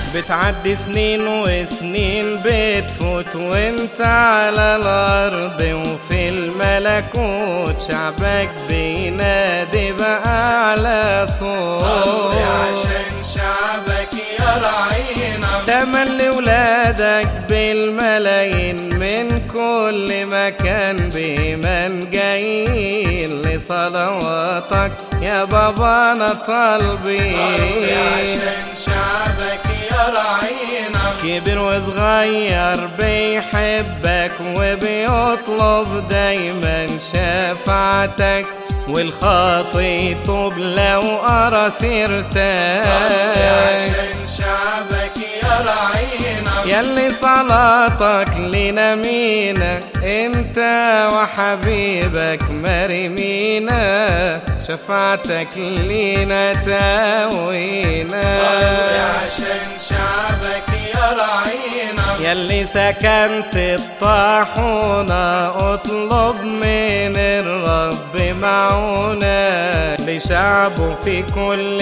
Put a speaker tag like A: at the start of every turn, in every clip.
A: بتعدي سنين وسنين بتفوت وانت على الارض وفي الملكوت شعبك بينادي بأعلى صوت
B: صلي عشان شعبك يا رعينا
A: تملي ولادك بالملايين من كل مكان بإيمان جايين لصلواتك يا بابا أنا طالبين
B: صلي عشان شعبك يا رعينا
A: كبير وصغير بيحبك وبيطلب دايما شفاعتك والخاطي يتوب لو قرا سيرتك
B: صلي عشان شعبك يا رعينا
A: يلي صلاتك لنا مينا انت وحبيبك مرمينا شفاعتك لنا تاوينا
B: صلي عشان شعبك يا رعينا
A: يلي سكنت الطاحونة اطلب من الرب معونة لشعبه في كل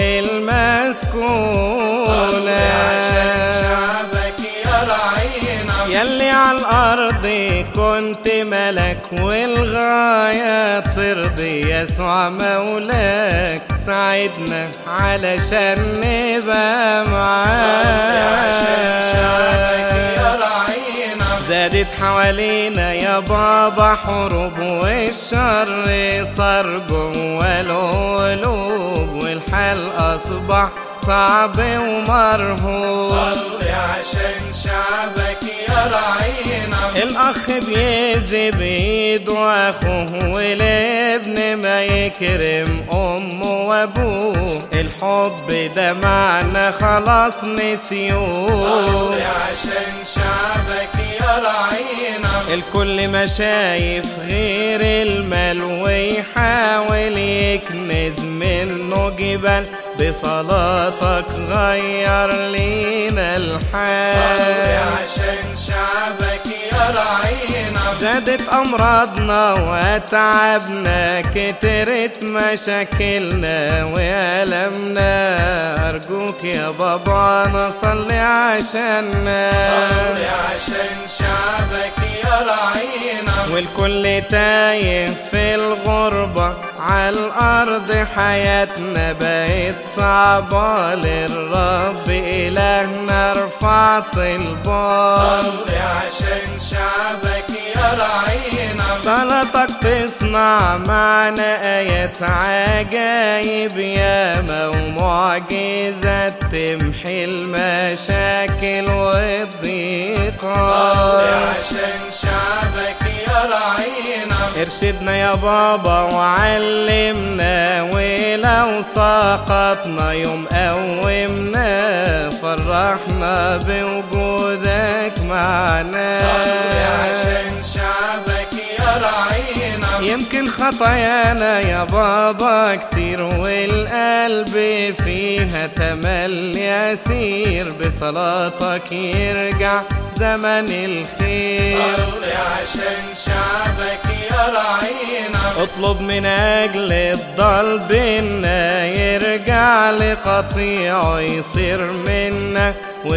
A: المسكونة
B: صلي عشان شعبك يا رعينا
A: يلي على الأرض كنت ملك والغاية ترضي يسوع مولاك ساعدنا علشان نبقى
B: صلي عشان شعبك
A: معاك
B: يا رعينا
A: زادت حوالينا يا بابا حروب والشر صار جوا القلوب والحال أصبح صعب ومرهوب
B: صلي عشان شعبك يا رعينا
A: الأخ بيأذي بإيده أخوه والابن ما يكرم أمه وأبوه الحب ده معنا خلاص نسيوه
B: صلي عشان شعبك يا رعينا
A: الكل ما شايف غير المال ويحاول يكنز منه جبال بصلاتك غير لينا
B: صلي
A: الحال
B: عشان شعبك يا رعينا
A: زادت أمراضنا وأتعبنا كترت مشاكلنا وألمنا أرجوك يا بابا أنا صلي عشاننا
B: صلي عشان شعبك يا رعينا
A: والكل تايه في الغربة عالأرض حياتنا بقت صعبة للرب إلهنا رفعت البار
B: صلي عشان شعبك يا رعينا
A: صلاتك تصنع معنا آيات عجايب ياما ومعجزات تمحي المشاكل والضيقات
B: صلي عشان شعبك يا رعينا
A: ارشدنا يا بابا وعلمنا ولو سقطنا يوم قومنا فرحنا بوجودك معنا
B: صلي عشان شعبك يا رعينا
A: يمكن خطايانا يا بابا كتير والقلب فيها تمل يسير بصلاتك يرجع زمن الخير
B: صلي عشان شعبك يا رعينا
A: اطلب من اجل الضال بينا يرجع لقطيعه يصير منا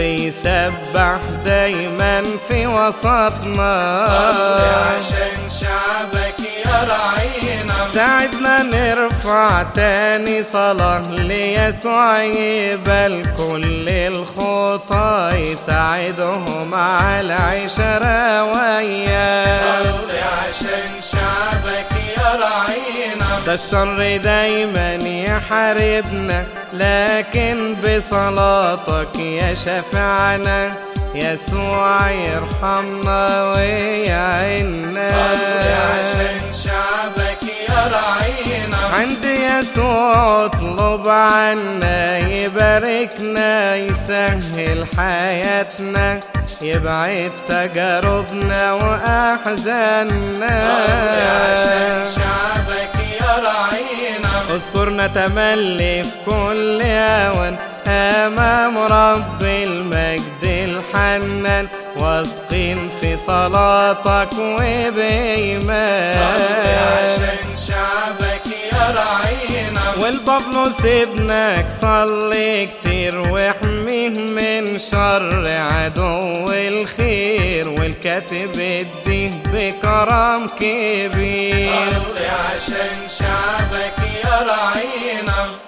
A: ويسبح دايما في وسطنا
B: صلي عشان شعبك يا رعينا
A: ساعدنا نرفع تاني صلاة ليسوع يقبل كل الخطى يساعدهم على عشرة وياه
B: صلي عشان شعبك يا رعينا
A: ده الشر دايما يحاربنا لكن بصلاتك يا شفعنا يسوع يرحمنا ويعنا
B: صلي عشان شعبك يا رعينا
A: عند يسوع اطلب عنا يباركنا يسهل حياتنا يبعد تجاربنا واحزاننا
B: صلي عشان شعبك يا رعينا
A: اذكرنا تملي في كل اوان امام رب المجد الحنان واثقين في صلاتك وبايمان
B: صلي عشان شعبك يا رعينا
A: والبابلوس ابنك صلي كتير واحميه من من شر عدو الخير والكاتب الدين بكرم كبير
B: صلي عشان شعبك يا رعينا